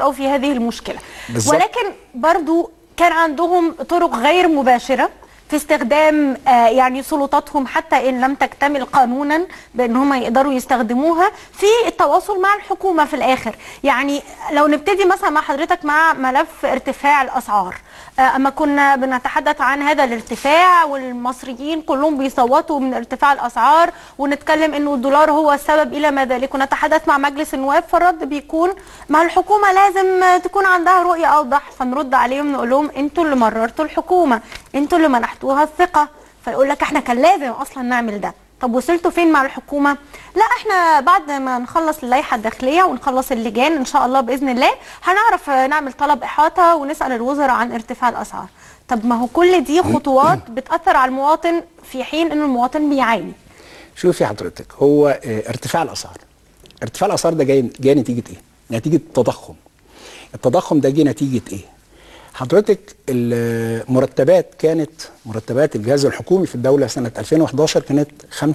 قوي في هذه المشكله بالظبط. ولكن برضو كان عندهم طرق غير مباشره في استخدام آه، يعني سلطاتهم حتى ان لم تكتمل قانونا بان هم يقدروا يستخدموها في التواصل مع الحكومه في الاخر يعني لو نبتدي مثلا مع حضرتك مع ملف ارتفاع الاسعار آه، اما كنا بنتحدث عن هذا الارتفاع والمصريين كلهم بيصوتوا من ارتفاع الاسعار ونتكلم انه الدولار هو السبب الى ما ذلك ونتحدث مع مجلس النواب فالرد بيكون مع الحكومه لازم آه، تكون عندها رؤيه اوضح فنرد عليهم نقول لهم انتوا اللي مررتوا الحكومه انتوا اللي منحتوها الثقه فيقول لك احنا كان لازم اصلا نعمل ده طب وصلتوا فين مع الحكومه لا احنا بعد ما نخلص اللائحه الداخليه ونخلص اللجان ان شاء الله باذن الله هنعرف آه، نعمل طلب احاطه ونسال الوزراء عن ارتفاع الاسعار طب ما هو كل دي خطوات بتاثر على المواطن في حين ان المواطن بيعاني شوفي حضرتك هو آه، ارتفاع الاسعار ارتفاع الاسعار ده جاي جاي نتيجه ايه؟ نتيجه التضخم التضخم ده جه نتيجه ايه؟ حضرتك المرتبات كانت مرتبات الجهاز الحكومي في الدوله سنه 2011 كانت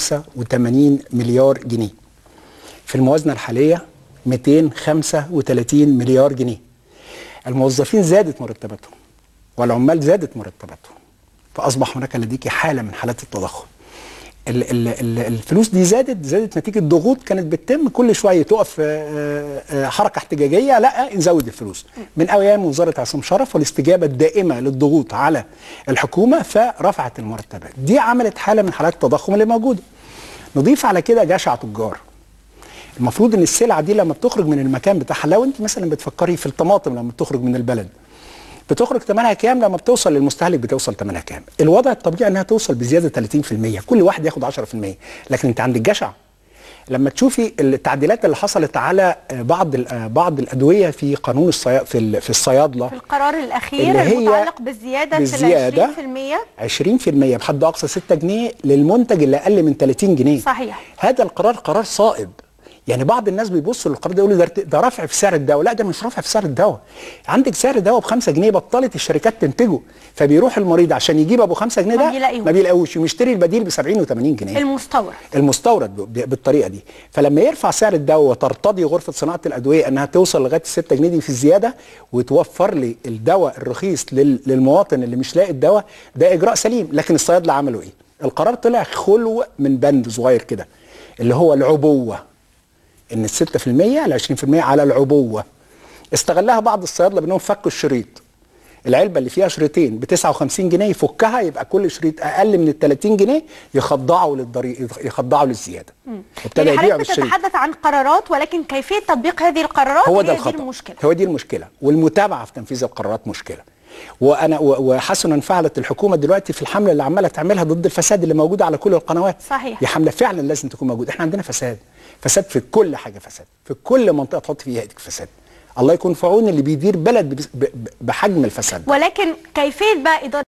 85 مليار جنيه في الموازنه الحاليه 235 مليار جنيه الموظفين زادت مرتباتهم والعمال زادت مرتباتهم فاصبح هناك لديك حاله من حالات التضخم ال ال ال الفلوس دي زادت زادت نتيجه ضغوط كانت بتتم كل شويه تقف آه، آه، حركه احتجاجيه لا نزود الفلوس من ايام وزاره عصام شرف والاستجابه الدائمه للضغوط على الحكومه فرفعت المرتبات دي عملت حاله من حالات التضخم اللي موجوده نضيف على كده جشع تجار المفروض ان السلعه دي لما بتخرج من المكان بتاعها لو انت مثلا بتفكري في الطماطم لما بتخرج من البلد بتخرج ثمنها كام لما بتوصل للمستهلك بتوصل ثمنها كام الوضع الطبيعي انها توصل بزياده 30% كل واحد ياخد 10% لكن انت عندك جشع لما تشوفي التعديلات اللي حصلت على آه، بعض ال- آه، بعض الادويه في قانون الصيا في ال- في الصيادله في القرار الاخير اللي هي المتعلق بالزياده بالزيادة. في 20% بحد اقصى 6 جنيه للمنتج اللي اقل من 30 جنيه صحيح. هذا القرار قرار صائب يعني بعض الناس بيبصوا للقرار ده يقولوا ده ارت- ده رفع في سعر الدواء لا ده مش رفع في سعر الدواء عندك سعر الدواء ب 5 جنيه بطلت الشركات تنتجه فبيروح المريض عشان يجيب ابو 5 جنيه ما ده بيلاقيهوش. ما بيلاقوش ويشتري البديل ب 70 و80 جنيه المستورد المستورد ب- ب- بالطريقه دي فلما يرفع سعر الدواء وترتضي غرفه صناعه الادويه انها توصل لغايه 6 جنيه دي في الزياده وتوفر لي الدواء الرخيص لل- للمواطن اللي مش لاقي الدواء ده اجراء سليم لكن الصيادله عملوا ايه القرار طلع خلو من بند صغير كده اللي هو العبوه ان ال 6% ل 20% على العبوه استغلها بعض الصيادله بانهم فكوا الشريط العلبه اللي فيها شريطين ب 59 جنيه يفكها يبقى كل شريط اقل من ال 30 جنيه يخضعوا للضريق يخضعوا للزياده ابتدى يعني يبيع حضرتك بالشريط بتتحدث عن قرارات ولكن كيفيه تطبيق هذه القرارات هو هي ده دي الخطا المشكله هو دي المشكله والمتابعه في تنفيذ القرارات مشكله وانا و- وحسنا فعلت الحكومه دلوقتي في الحمله اللي عماله تعملها ضد الفساد اللي موجوده على كل القنوات صحيح. دي حمله فعلا لازم تكون موجوده احنا عندنا فساد فساد في كل حاجه فساد في كل منطقه تحط فيها ايدك فساد الله يكون في عون اللي بيدير بلد بس- ب- ب- بحجم الفساد ده. ولكن كيفيه بقى اداره